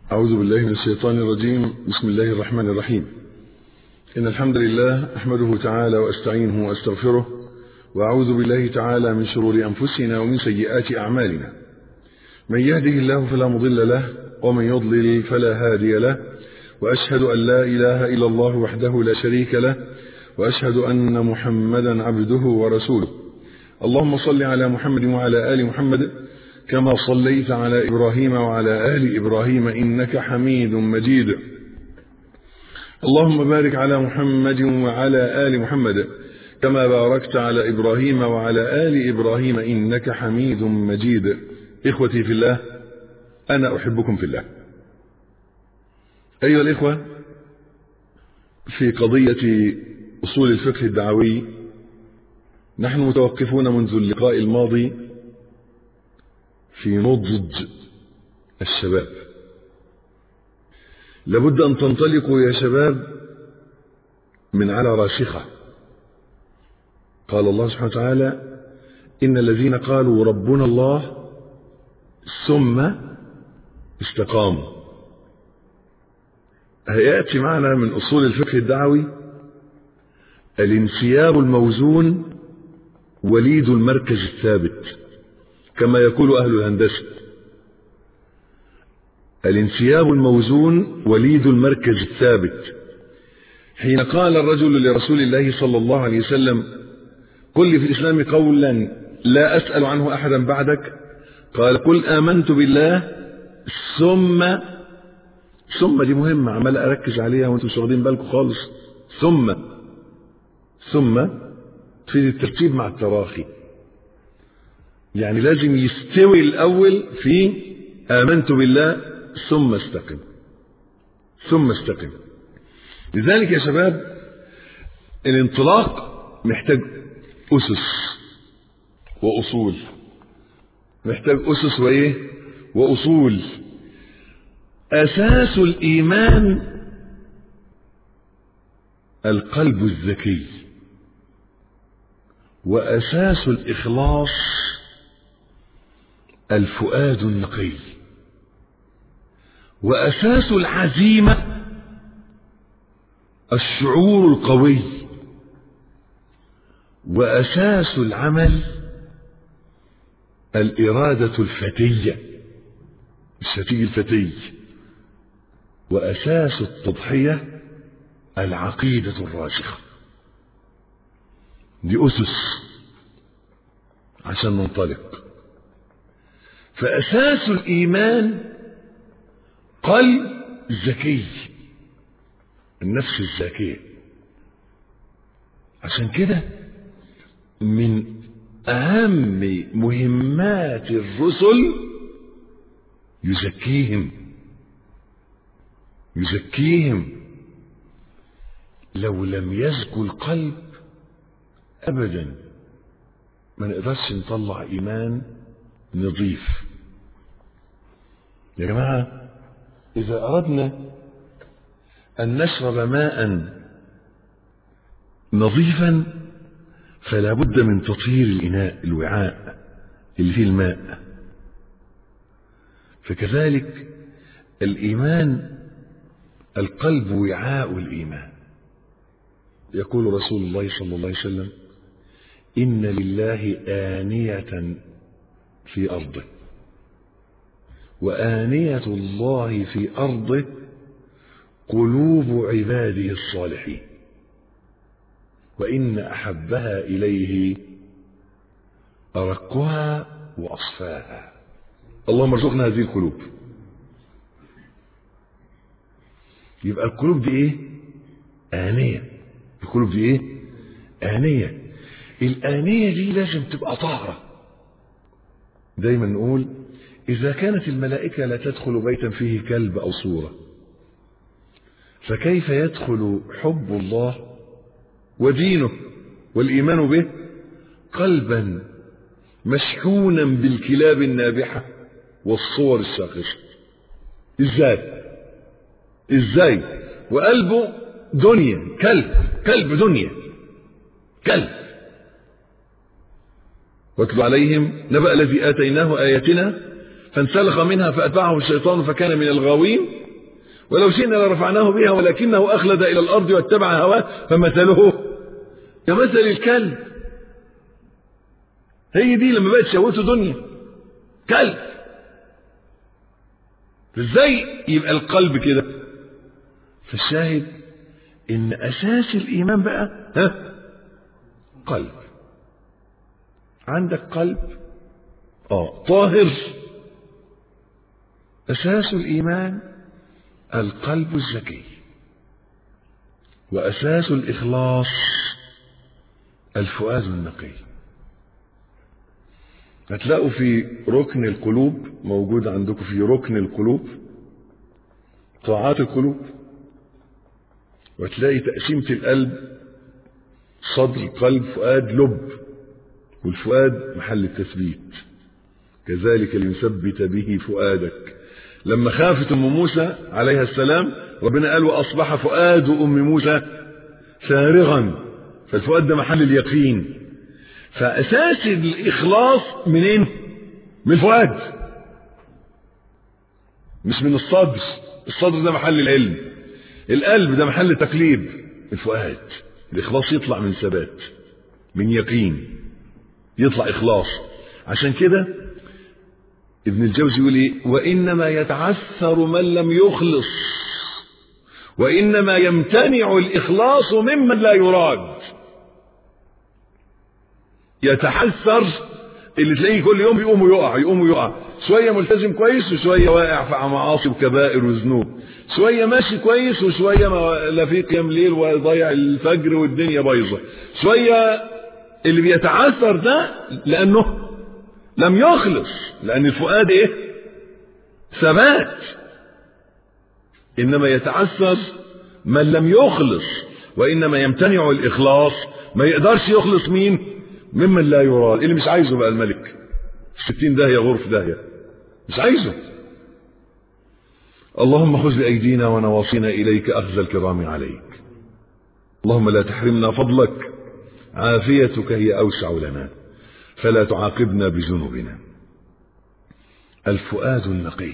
أعوذ بالله من الشيطان الرجيم بسم الله الرحمن الرحيم إن الحمد لله أحمده تعالى وأستعينه وأستغفره وأعوذ بالله تعالى من شرور أنفسنا ومن سيئات أعمالنا من يهده الله فلا مضل له ومن يضلل فلا هادي له وأشهد أن لا إله إلا الله وحده لا شريك له وأشهد أن محمدا عبده ورسوله اللهم صل على محمد وعلى آل محمد كما صليت على إبراهيم وعلى آل إبراهيم إنك حميد مجيد اللهم بارك على محمد وعلى آل محمد كما باركت على إبراهيم وعلى آل إبراهيم إنك حميد مجيد إخوتي في الله أنا أحبكم في الله أيها الإخوة في قضية أصول الفقه الدعوي نحن متوقفون منذ اللقاء الماضي في نضج الشباب لابد أن تنطلقوا يا شباب من على راشقة قال الله سبحانه وتعالى إن الذين قالوا ربنا الله ثم استقاموا هيأتي معنا من أصول الفقه الدعوي الانسياب الموزون وليد المركز الثابت كما يقول أهل الهندسة الانسياب الموزون وليد المركز الثابت حين قال الرجل لرسول الله صلى الله عليه وسلم قل لي في الإسلام قولا لا أسأل عنه أحدا بعدك قال قل آمنت بالله ثم ثم دي مهمة عمال أركز عليها وانتم مش واخدين بالكم خالص ثم ثم في الترتيب مع التراخي يعني لازم يستوي الأول في آمنت بالله ثم استقم ثم استقم لذلك يا شباب الانطلاق محتاج أسس وأصول محتاج أسس وإيه وأصول أساس الإيمان القلب الذكي وأساس الإخلاص الفؤاد النقي وأساس العزيمة الشعور القوي وأساس العمل الإرادة الفتية الشتي الفتي وأساس التضحية العقيدة الراسخة دي أسس عشان ننطلق فأساس الإيمان قلب ذكي النفس الذكية عشان كده من أهم مهمات الرسل يزكيهم يزكيهم لو لم يزكو القلب أبدا ما نقدرش نطلع إيمان نظيف يا جماعة إذا أردنا أن نشرب ماء نظيفا فلا بد من تطهير الإناء الوعاء اللي فيه الماء فكذلك الإيمان القلب وعاء الإيمان يقول رسول الله صلى الله عليه وسلم إن لله آنية في أرضه وآنية الله في أرضه قلوب عباده الصالحين وإن أحبها إليه أرقها وأصفاها اللهم ارزقنا هذه القلوب يبقى القلوب دي ايه آنية القلوب دي ايه آنية الآنية دي لازم تبقى طاهرة دايما نقول إذا كانت الملائكة لا تدخل بيتا فيه كلب أو صورة فكيف يدخل حب الله ودينه والإيمان به قلبا مشحونا بالكلاب النابحة والصور الساقطة ازاي ازاي وقلبه دنيا كلب كلب دنيا كلب واتل عليهم نبأ الذي آتيناه آياتنا فانسلخ منها فأتبعه الشيطان فكان من الغاوين ولو شئنا لرفعناه بها ولكنه أخلد إلى الأرض واتبع هواه فمثله كمثل الكلب هي دي لما بقت شهوته دنيا كلب ازاي يبقى القلب كده فالشاهد ان اساس الايمان بقى ها قلب عندك قلب اه طاهر اساس الايمان القلب الزكي واساس الاخلاص الفؤاد النقي هتلاقوا في ركن القلوب موجود عندكم في ركن القلوب طاعات القلوب وتلاقي تقسيمة القلب صدر قلب فؤاد لب والفؤاد محل التثبيت كذلك ليثبت به فؤادك لما خافت ام موسى عليها السلام ربنا قال واصبح فؤاد ام موسى فارغا فالفؤاد ده محل اليقين فاساس الاخلاص منين من الفؤاد مش من الصدر الصدر ده محل العلم القلب ده محل تقليب الفؤاد الاخلاص يطلع من ثبات من يقين يطلع اخلاص عشان كده ابن الجوزي يقول ايه وانما يتعثر من لم يخلص وانما يمتنع الاخلاص ممن لا يراد يتحسر اللي تلاقيه كل يوم يقوم ويقع يقوم ويقع شويه ملتزم كويس وشويه واقع في معاصي وكبائر وذنوب شويه ماشي كويس وشويه ما لا في قيام ليل وضيع الفجر والدنيا بايظه شويه اللي بيتعثر ده لانه لم يخلص لان الفؤاد ايه ثبات انما يتعثر من لم يخلص وانما يمتنع الاخلاص ما يقدرش يخلص مين ممن لا يراد اللي مش عايزه بقى الملك ستين داهية غرف داهية مش عايزه اللهم خذ بأيدينا ونواصينا إليك أخذ الكرام عليك اللهم لا تحرمنا فضلك عافيتك هي أوسع لنا فلا تعاقبنا بذنوبنا الفؤاد النقي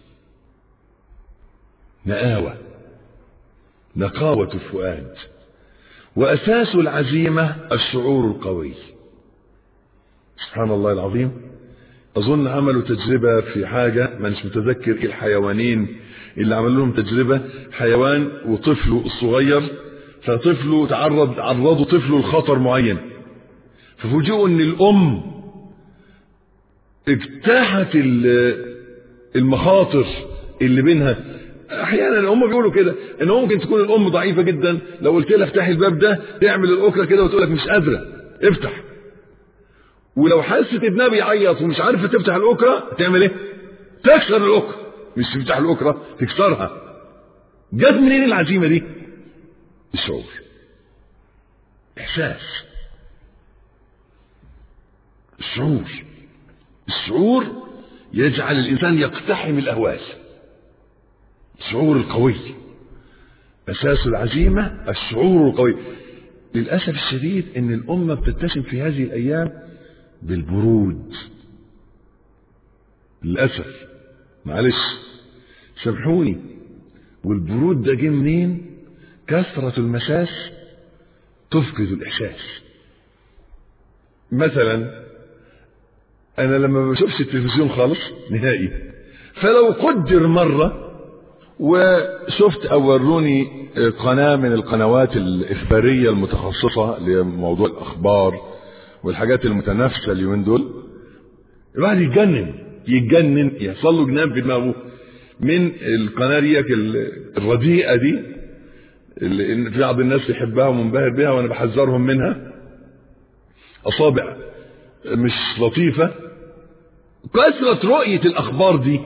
نآوة نقاوة الفؤاد وأساس العزيمة الشعور القوي سبحان الله العظيم أظن عملوا تجربة في حاجة ما مش متذكر إيه الحيوانين اللي عملوا لهم تجربة حيوان وطفله الصغير فطفله تعرض عرضوا طفله لخطر معين ففوجئوا ان الام اجتاحت المخاطر اللي بينها احيانا الام بيقولوا كده ان ممكن تكون الام ضعيفه جدا لو قلت لها افتحي الباب ده تعمل الاكره كده وتقول لك مش قادره افتح ولو حست ابنها بيعيط ومش عارفه تفتح الاكره تعمل ايه تكسر الاكره مش تفتح الاكره تكسرها جت منين العزيمه دي الشعور احساس الشعور الشعور يجعل الانسان يقتحم الاهوال الشعور القوي اساس العزيمه الشعور القوي للاسف الشديد ان الامه بتتسم في هذه الايام بالبرود للاسف معلش سامحوني والبرود ده جه منين كثره المساس تفقد الاحساس مثلا انا لما ما بشوفش التلفزيون خالص نهائي فلو قدر مره وشفت او وروني قناه من القنوات الاخباريه المتخصصه لموضوع الاخبار والحاجات المتنافسه اليومين دول الواحد يتجنن يتجنن يحصل له جنان في دماغه من القناه ديك الرديئه دي اللي في بعض الناس يحبها ومنبهر بها وانا بحذرهم منها اصابع مش لطيفه كثره رؤيه الاخبار دي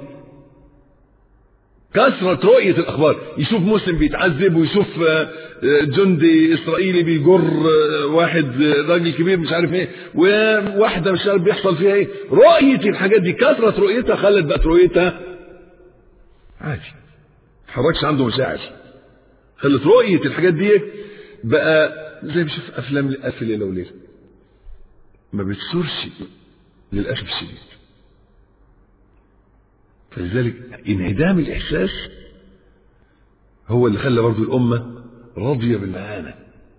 كثرة رؤية الأخبار يشوف مسلم بيتعذب ويشوف جندي إسرائيلي بيجر واحد راجل كبير مش عارف إيه وواحدة مش عارف بيحصل فيها إيه رؤية الحاجات دي كثرة رؤيتها خلت بقت رؤيتها عادي ما حركش عنده مشاعر خلت رؤية الحاجات دي بقى زي بيشوف أفلام ألف ليلة وليلة ما بتثورش للأسف الشديد فلذلك انعدام الإحساس هو اللي خلى برضو الأمة راضية بالمهانة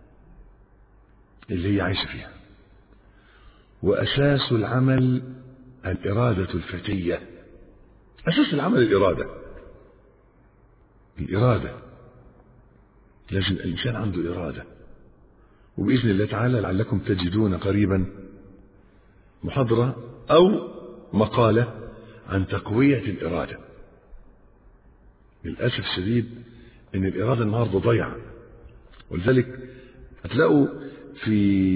اللي هي عايشة فيها وأساس العمل الإرادة الفتية أساس العمل الإرادة الإرادة لازم الإنسان عنده إرادة وبإذن الله تعالى لعلكم تجدون قريبا محاضرة أو مقالة عن تقوية الإرادة للأسف الشديد إن الإرادة النهاردة ضيعة ولذلك هتلاقوا في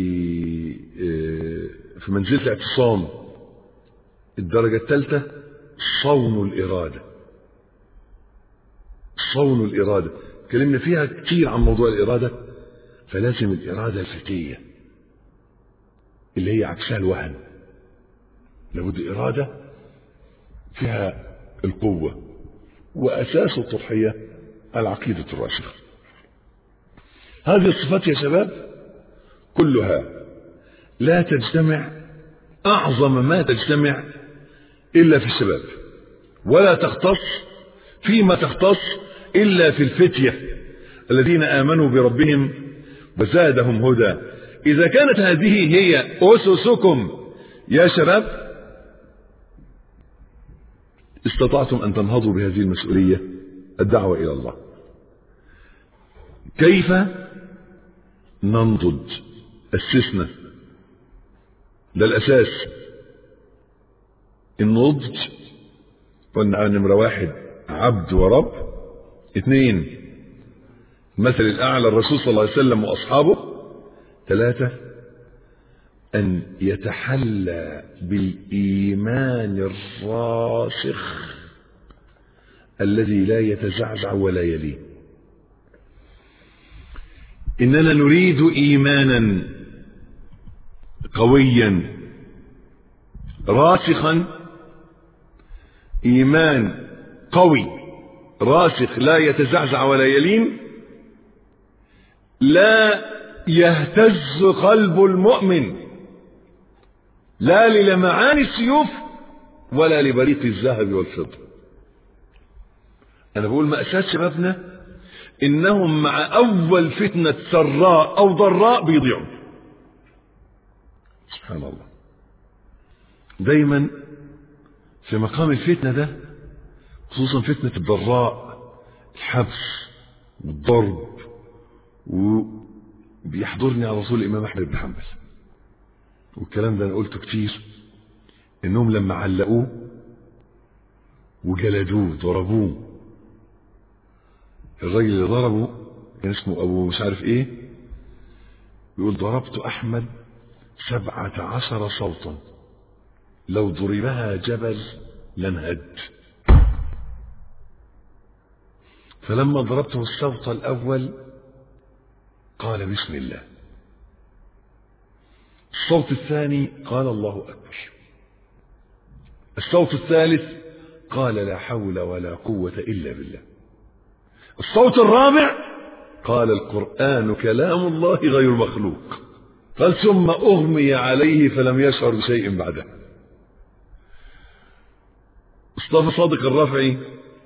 في منزلة الاعتصام الدرجة الثالثة صون الإرادة صون الإرادة اتكلمنا فيها كتير عن موضوع الإرادة فلازم الإرادة الفتية اللي هي عكسها الوهن لابد إرادة فيها القوة وأساس التضحية العقيدة الراسخة هذه الصفات يا شباب كلها لا تجتمع أعظم ما تجتمع إلا في الشباب ولا تختص فيما تختص إلا في الفتية الذين آمنوا بربهم وزادهم هدى إذا كانت هذه هي أسسكم يا شباب استطعتم أن تنهضوا بهذه المسؤولية الدعوة إلى الله كيف ننضج أسسنا ده الأساس النضج قلنا على نمرة واحد عبد ورب اثنين مثل الأعلى الرسول صلى الله عليه وسلم وأصحابه ثلاثة أن يتحلى بالإيمان الراسخ الذي لا يتزعزع ولا يليه إننا نريد إيمانا قويا راسخا إيمان قوي راسخ لا يتزعزع ولا يلين لا يهتز قلب المؤمن لا للمعان السيوف ولا لبريق الذهب والفضة أنا بقول مأساة شبابنا إنهم مع أول فتنة سراء أو ضراء بيضيعوا سبحان الله دايما في مقام الفتنة ده خصوصا فتنة الضراء الحبس والضرب وبيحضرني على رسول الإمام أحمد بن حنبل والكلام ده أنا قلته كتير إنهم لما علقوه وجلدوه ضربوه الراجل اللي ضربه كان اسمه أبو مش عارف إيه بيقول ضربت أحمد سبعة عشر صوتا لو ضربها جبل لانهد فلما ضربته الصوت الأول قال بسم الله الصوت الثاني قال الله أكبر الصوت الثالث قال لا حول ولا قوة إلا بالله الصوت الرابع قال القرآن كلام الله غير مخلوق قال ثم أغمي عليه فلم يشعر بشيء بعده مصطفى صادق الرافعي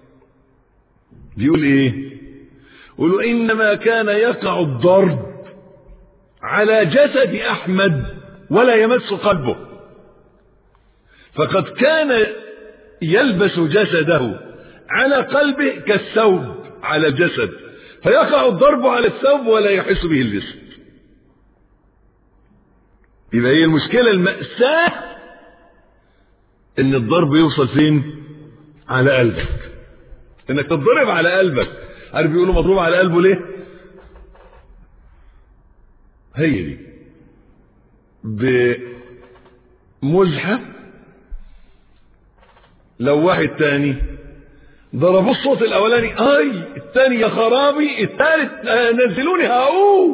بيقول ايه يقول انما كان يقع الضرب على جسد احمد ولا يمس قلبه فقد كان يلبس جسده على قلبه كالثوب على الجسد فيقع الضرب على الثوب ولا يحس به الجسد يبقى هي المشكلة المأساة ان الضرب يوصل فين على قلبك انك تتضرب على قلبك عارف بيقولوا مضروب على قلبه ليه هي دي بمزحة لو واحد تاني ضربوا الصوت الاولاني اي الثاني يا خرابي الثالث نزلوني هقوم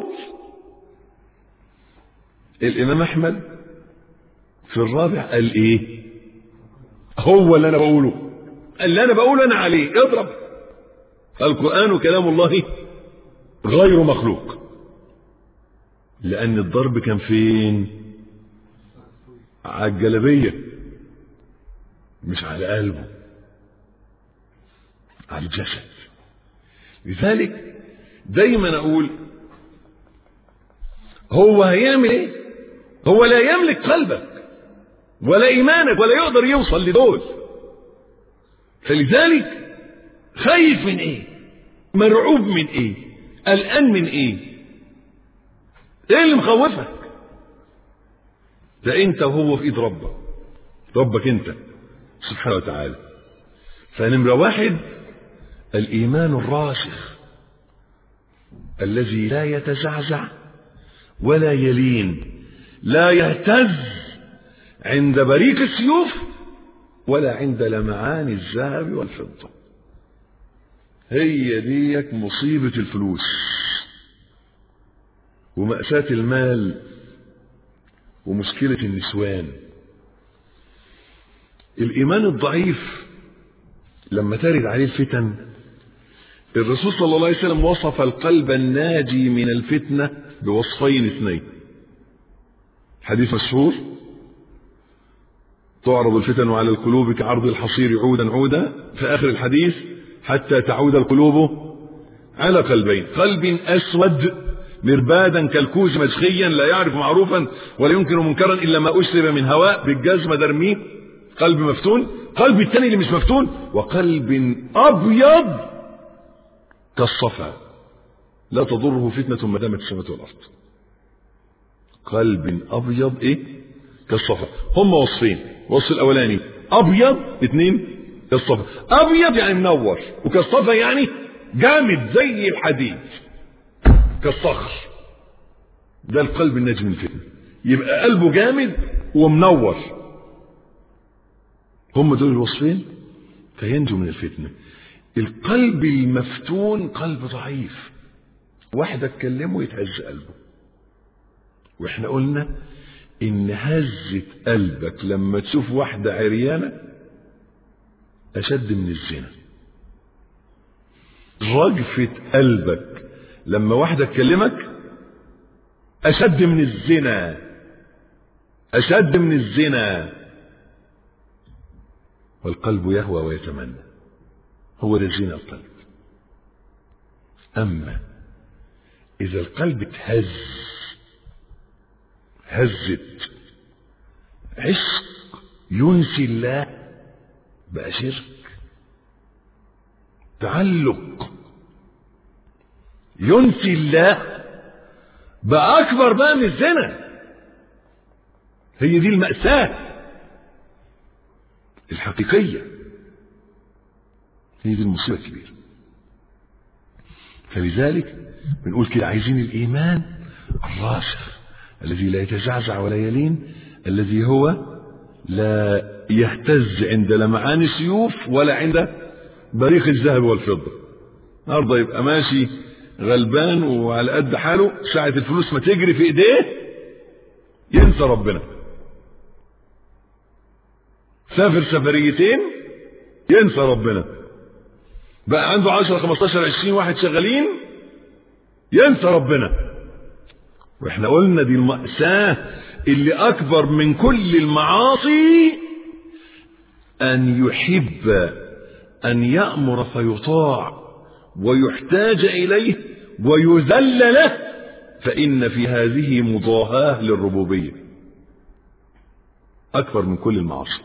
الامام احمد في الرابع قال ايه هو اللي انا بقوله اللي انا بقوله انا عليه اضرب القران كلام الله غير مخلوق لان الضرب كان فين على الجلبيه مش على قلبه على الجسد لذلك دايما اقول هو هيعمل ايه هو لا يملك قلبك ولا ايمانك ولا يقدر يوصل لدول فلذلك خايف من ايه مرعوب من ايه قلقان من ايه ايه اللي مخوفك ده انت وهو في ايد ربك ربك انت سبحانه وتعالى فنمرة واحد الإيمان الراسخ الذي لا يتزعزع ولا يلين لا يهتز عند بريق السيوف ولا عند لمعان الذهب والفضة هي ديك مصيبة الفلوس ومأساة المال ومشكلة النسوان الإيمان الضعيف لما ترد عليه الفتن الرسول صلى الله عليه وسلم وصف القلب الناجي من الفتنة بوصفين اثنين حديث مشهور تعرض الفتن على القلوب كعرض الحصير عودا عودا في آخر الحديث حتى تعود القلوب على قلبين قلب أسود مربادا كالكوز مشخيا لا يعرف معروفا ولا ينكر منكرا إلا ما أشرب من هواء بالجزمة درميه قلب مفتون قلب الثاني اللي مش مفتون وقلب أبيض كالصفا لا تضره فتنة ما دامت السماوات والأرض قلب أبيض إيه كالصفا هم وصفين وصف الأولاني أبيض اثنين كالصفا أبيض يعني منور وكالصفا يعني جامد زي الحديد كالصخر ده القلب الناجي من الفتنة يبقى قلبه جامد ومنور هم دول الوصفين فينجو من الفتنة القلب المفتون قلب ضعيف واحدة تكلمه يتهز قلبه واحنا قلنا ان هزة قلبك لما تشوف واحدة عريانة اشد من الزنا رجفة قلبك لما واحدة تكلمك اشد من الزنا اشد من الزنا والقلب يهوى ويتمنى هو ده زين القلب أما إذا القلب اتهز هزت عشق ينسي الله بقى شرك تعلق ينسي الله بقى أكبر بقى من الزنا هي دي المأساة الحقيقية هي دي المصيبة الكبيرة فلذلك بنقول كده عايزين الإيمان الراسخ الذي لا يتزعزع ولا يلين الذي هو لا يهتز عند لمعان السيوف ولا عند بريق الذهب والفضة النهارده يبقى ماشي غلبان وعلى قد حاله ساعة الفلوس ما تجري في ايديه ينسى ربنا سافر سفريتين ينسى ربنا بقى عنده 10 15 20 واحد شغالين ينسى ربنا واحنا قلنا دي المأساة اللي أكبر من كل المعاصي أن يحب أن يأمر فيطاع ويحتاج إليه ويذل له فإن في هذه مضاهاة للربوبية أكبر من كل المعاصي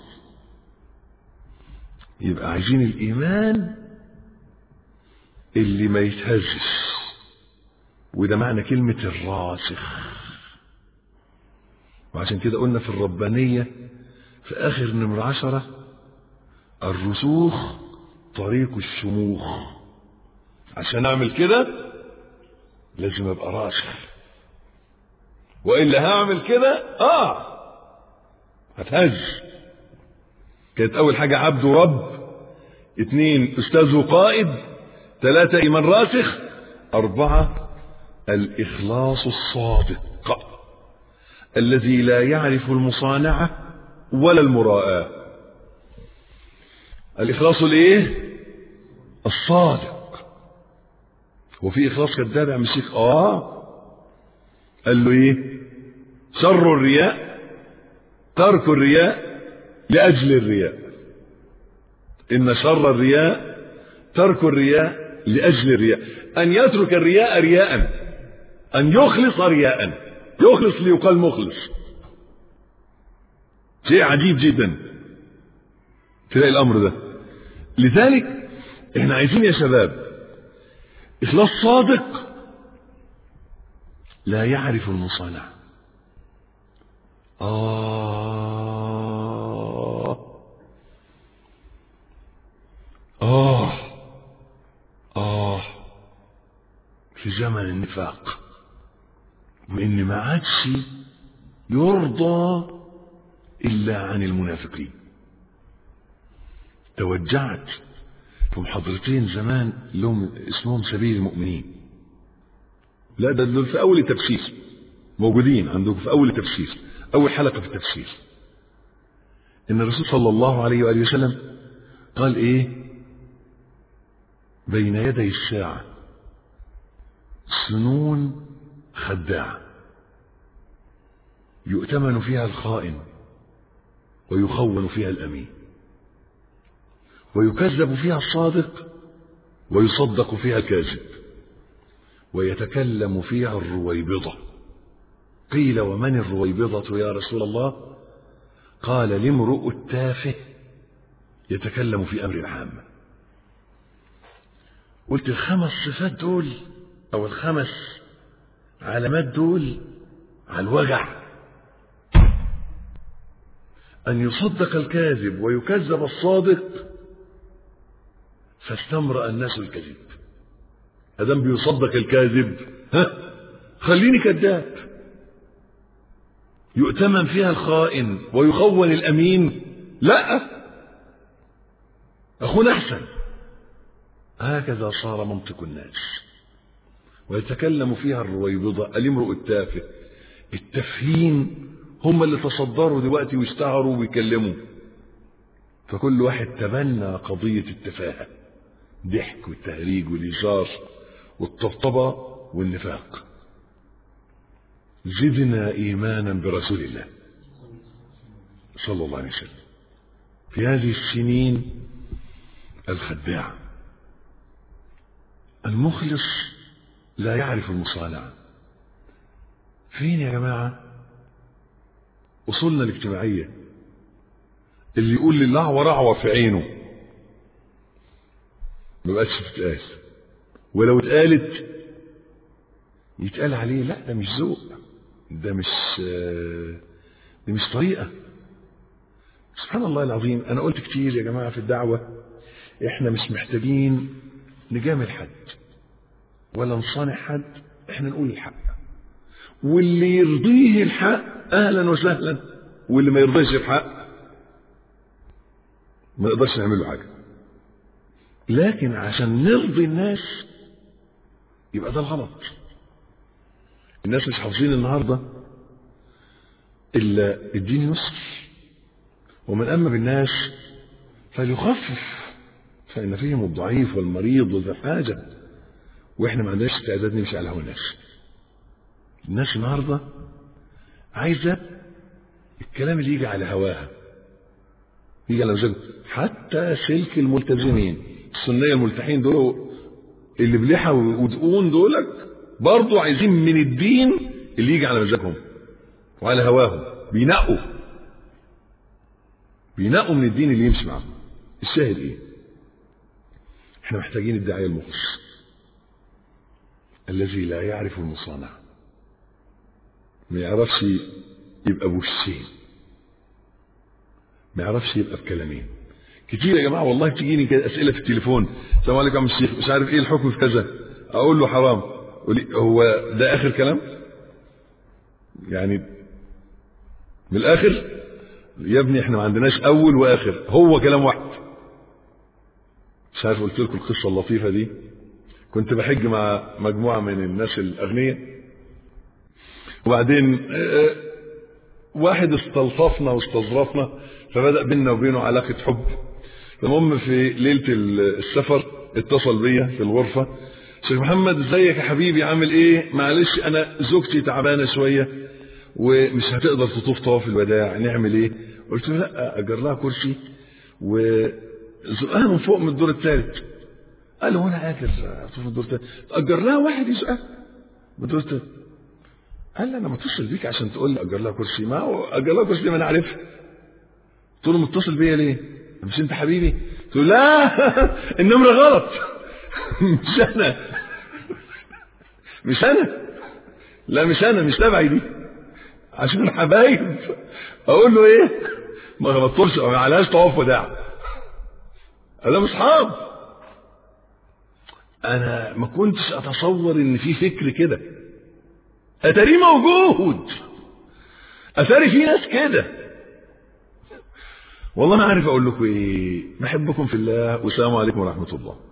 يبقى عايزين الإيمان اللي ما يتهزش وده معنى كلمة الراسخ وعشان كده قلنا في الربانية في آخر نمرة عشرة الرسوخ طريق الشموخ عشان أعمل كده لازم أبقى راسخ وإلا هعمل كده آه هتهز كانت أول حاجة عبد رب اثنين أستاذ وقائد ثلاثة إيمان راسخ أربعة الإخلاص الصادق الذي لا يعرف المصانعة ولا المراءة الإخلاص الإيه؟ الصادق وفي إخلاص كذاب يا مشيخ آه قال له إيه؟ شر الرياء ترك الرياء لأجل الرياء إن شر الرياء ترك الرياء لأجل الرياء أن يترك الرياء رياء أن يخلص رياء يخلص ليقال مخلص شيء عجيب جدا تلاقي الأمر ده لذلك احنا عايزين يا شباب إخلاص صادق لا يعرف المصانع آه آه آه في زمن النفاق وإن ما عادش يرضى إلا عن المنافقين توجعت في محاضرتين زمان لهم اسمهم سبيل المؤمنين لا ده دول في أول التفسير موجودين عندكم في أول التفسير أول حلقة في التفسير إن الرسول صلى الله عليه وآله وسلم قال إيه بين يدي الساعة سنون خداعة يؤتمن فيها الخائن ويخون فيها الأمين ويكذب فيها الصادق ويصدق فيها الكاذب ويتكلم فيها الرويبضة قيل ومن الرويبضة يا رسول الله قال لامرؤ التافه يتكلم في أمر العامة قلت الخمس صفات دول أو الخمس علامات دول على الوجع أن يصدق الكاذب ويكذب الصادق فاستمرأ الناس الكذب أدم بيصدق الكاذب ها خليني كذاب يؤتمن فيها الخائن ويخون الأمين لا أخون أحسن هكذا صار منطق الناس ويتكلم فيها الرويبضة الامرؤ التافه التافهين هم اللي تصدروا دلوقتي واشتهروا ويكلموا فكل واحد تبنى قضية التفاهة ضحك والتهريج والإيجار والطبطبة والنفاق زدنا إيمانا برسول الله صلى الله عليه وسلم في هذه السنين الخداعة المخلص لا يعرف المصانعة فين يا جماعة أصولنا الاجتماعية اللي يقول لي الأعور أعور في عينه ما بقتش تتقال ولو اتقالت يتقال عليه لا ده مش ذوق ده مش دي مش طريقة سبحان الله العظيم أنا قلت كتير يا جماعة في الدعوة إحنا مش محتاجين نجامل حد ولا نصانع حد إحنا نقول الحق واللي يرضيه الحق أهلا وسهلا واللي ما يرضيش الحق ما نقدرش نعمل له حاجة لكن عشان نرضي الناس يبقى ده الغلط الناس مش حافظين النهارده الا الدين يسر ومن اما بالناس فليخفف فان فيهم الضعيف والمريض وذا حاجه واحنا ما عندناش استعداد نمشي على هوا الناس الناس النهارده عايزه الكلام اللي يجي على هواها يجي على مزاجه حتى سلك الملتزمين السنيه الملتحين دول اللي بلحى ودقون دولك برضه عايزين من الدين اللي يجي على مزاجهم وعلى هواهم بينقوا بينقوا من الدين اللي يمشي معاهم الشاهد ايه احنا محتاجين الداعيه المخلص الذي لا يعرف المصانع ما يعرفش يبقى بوشين ما يعرفش يبقى بكلامين كتير يا جماعه والله تجيني كده اسئله في التليفون السلام عليكم يا الشيخ مش عارف ايه الحكم في كذا اقول له حرام هو ده اخر كلام يعني من الاخر يا ابني احنا ما عندناش اول واخر هو كلام واحد مش عارف قلت لكم القصه اللطيفه دي كنت بحج مع مجموعه من الناس الاغنياء وبعدين واحد استلطفنا واستظرفنا فبدا بيننا وبينه علاقه حب المهم في ليله السفر اتصل بيا في الغرفه شيخ محمد ازيك يا حبيبي عامل ايه معلش انا زوجتي تعبانه شويه ومش هتقدر تطوف طواف الوداع نعمل ايه قلت له لا اجر لها كرسي وزقها من فوق من الدور الثالث قال له انا قادر اطوف الدور ده اجر لها واحد يسقى بالدور ده قال لي انا متصل بيك عشان تقول لي اجر لها كرسي ما هو اجر لها كرسي ما انا عارفها قلت له متصل بيا ليه؟ مش انت حبيبي؟ قلت له لا النمره غلط مش انا مش انا لا مش انا مش تبعي دي عشان حبايب اقول له ايه؟ ما غلطتش ما عليهاش طواف وداع انا اصحاب انا ما كنتش اتصور ان في فكر كده اتاريه موجود اتاري في ناس كده والله ما عارف اقول لكم ايه بحبكم في الله والسلام عليكم ورحمه الله